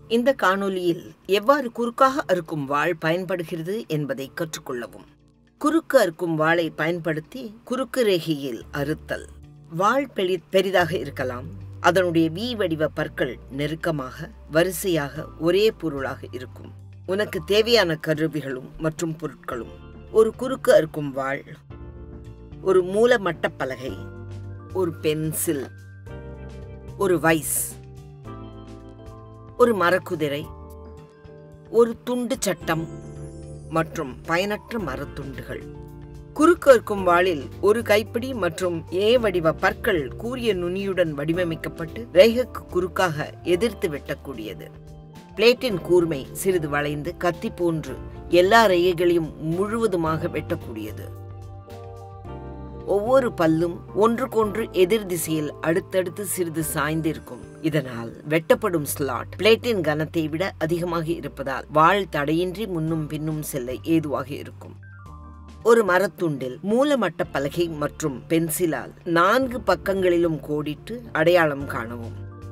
இந்த காணொளியில் எவ்வாறு குறுக்காக அறுக்கும் வாள் பயன்படுகிறது என்பதை கற்றுக்கொள்ளவும் குறுக்கு அறுக்கும் வாளை பயன்படுத்தி குறுக்கு ரேகையில் அறுத்தல் வாள் பெரி பெரிதாக இருக்கலாம் அதனுடைய வி வடிவ பற்கள் நெருக்கமாக வரிசையாக ஒரே பொருளாக இருக்கும் உனக்கு தேவையான கருவிகளும் மற்றும் பொருட்களும் ஒரு குறுக்கு அறுக்கும் வாள் ஒரு மூல மட்டப்பலகை ஒரு பென்சில் ஒரு வைஸ் ஒரு மரக்குதிரை ஒரு துண்டு சட்டம் மற்றும் பயனற்ற மரத்துண்டுகள் குறுக்கு அறுக்கும் வாளில் ஒரு கைப்பிடி மற்றும் ஏ வடிவ பற்கள் கூரிய நுனியுடன் வடிவமைக்கப்பட்டு ரேகைக்கு குறுக்காக எதிர்த்து வெட்டக்கூடியது பிளேட்டின் கூர்மை சிறிது வளைந்து கத்தி போன்று எல்லா ரேகைகளையும் முழுவதுமாக வெட்டக்கூடியது ஒவ்வொரு பல்லும் ஒன்றுக்கொன்று எதிர் திசையில் அடுத்தடுத்து சிறிது சாய்ந்திருக்கும் இதனால் வெட்டப்படும் ஸ்லாட் பிளேட்டின் கனத்தை விட அதிகமாக இருப்பதால் வாள் தடையின்றி முன்னும் பின்னும் செல்ல ஏதுவாக இருக்கும் ஒரு மரத்துண்டில் மூலமட்ட பலகை மற்றும் பென்சிலால் நான்கு பக்கங்களிலும் கோடிட்டு அடையாளம் காணவும்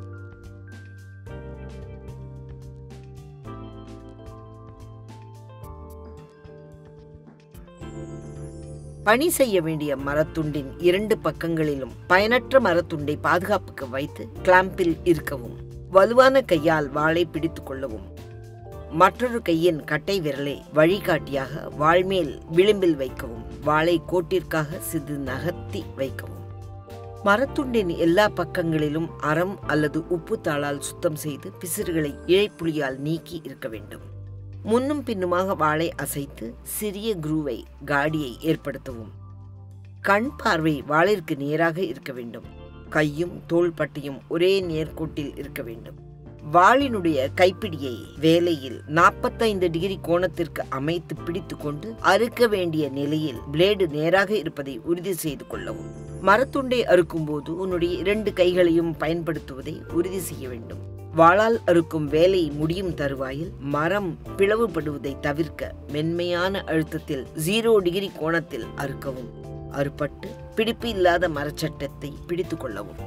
பணி செய்ய வேண்டிய மரத்துண்டின் இரண்டு பக்கங்களிலும் பயனற்ற மரத்துண்டை பாதுகாப்புக்கு வைத்து கிளாம்பில் இருக்கவும் வலுவான கையால் வாளை பிடித்துக் கொள்ளவும் மற்றொரு கையின் கட்டை விரலை வழிகாட்டியாக வாள்மேல் விளிம்பில் வைக்கவும் வாளை கோட்டிற்காக சிறிது நகர்த்தி வைக்கவும் மரத்துண்டின் எல்லா பக்கங்களிலும் அறம் அல்லது உப்பு தாளால் சுத்தம் செய்து பிசிறுகளை இழைப்புலியால் நீக்கி இருக்க வேண்டும் முன்னும் பின்னுமாக வாளை அசைத்து சிறிய குரூவை காடியை ஏற்படுத்தவும் கண் பார்வை வாளிற்கு நேராக இருக்க வேண்டும் கையும் தோள்பட்டையும் ஒரே நேர்கோட்டில் இருக்க வேண்டும் வாளினுடைய கைப்பிடியை வேலையில் நாற்பத்தைந்து டிகிரி கோணத்திற்கு அமைத்து பிடித்து கொண்டு அறுக்க வேண்டிய நிலையில் பிளேடு நேராக இருப்பதை உறுதி செய்து கொள்ளவும் மரத்துண்டை அறுக்கும்போது உன்னுடைய இரண்டு கைகளையும் பயன்படுத்துவதை உறுதி செய்ய வேண்டும் வாளால் அறுக்கும் வேலை முடியும் தருவாயில் மரம் பிளவுபடுவதை தவிர்க்க மென்மையான அழுத்தத்தில் ஜீரோ டிகிரி கோணத்தில் அறுக்கவும் அறுபட்டு பிடிப்பு இல்லாத மரச்சட்டத்தை பிடித்துக் கொள்ளவும்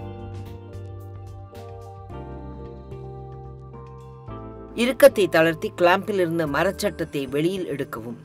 இறுக்கத்தை தளர்த்தி கிளாம்பில் இருந்த மரச்சட்டத்தை வெளியில் எடுக்கவும்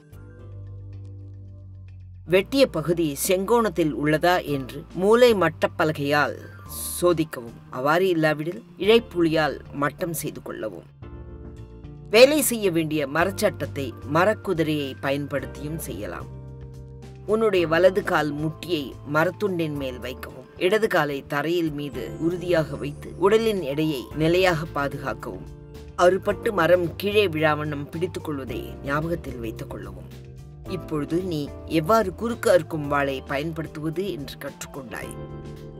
வெட்டிய பகுதி செங்கோணத்தில் உள்ளதா என்று மூளை மட்டப்பலகையால் சோதிக்கவும் அவ்வாறு இல்லாவிடில் இழைப்புலியால் மட்டம் செய்து கொள்ளவும் வேலை செய்ய வேண்டிய மரச்சட்டத்தை மரக்குதிரையை பயன்படுத்தியும் செய்யலாம் உன்னுடைய வலது கால் முட்டியை மரத்துண்டின் மேல் வைக்கவும் இடது காலை தரையில் மீது உறுதியாக வைத்து உடலின் எடையை நிலையாக பாதுகாக்கவும் அறுபட்டு மரம் கீழே விழாவண்ணம் பிடித்துக் கொள்வதை ஞாபகத்தில் வைத்துக் கொள்ளவும் இப்பொழுது நீ எவ்வாறு குறுக்கு அறுக்கும் வாளை பயன்படுத்துவது என்று கற்றுக்கொண்டாய்